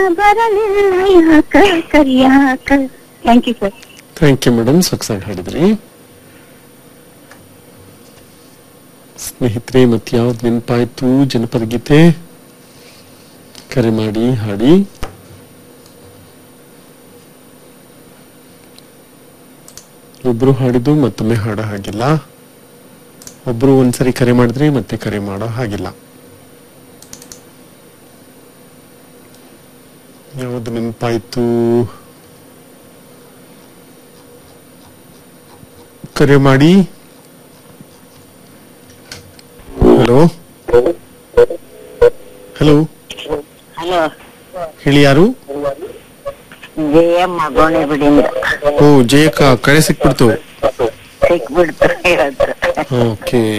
ಬರಲಿಲ್ಲ ಯಾಕ ಕರಿಯಾಕ thank you sir thank you madam ಸೊಗಸಾಗಿ ಹಾಡಿದ್ರಿ ಸ್ನೇಹಿತರೆ ಮತ್ತೆ ಯಾವ್ದು ನೆನಪಾಯ್ತು ಜನಪದ ಗೀತೆ ಕರೆ ಮಾಡಿ ಹಾಡಿ ಒಬ್ರು ಹಾಡಿದ್ದು ಮತ್ತೊಮ್ಮೆ ಹಾಡೋ ಹಾಗಿಲ್ಲ ಒಬ್ರು ಒಂದ್ಸರಿ ಕರೆ ಮಾಡಿದ್ರೆ ಮತ್ತೆ ಕರೆ ಮಾಡೋ ಹಾಗಿಲ್ಲ ಯಾವ್ದು ನೆನಪಾಯ್ತು ಕರೆ ಮಾಡಿ ಹಲೋ ಹಲೋ ಹಲೋ ಹೇಳಿ ಯಾರು ಜಯಮ್ಮ ಗೋಣಿಬಿಡಿಂದ ಓ ಜಯಕ್ಕ ಕರೆ ಸಿಕ್ಬಿಡ್ತು ಸಿಕ್ಬಿಡ್ತು ಇವತ್ತು ಓಕೆ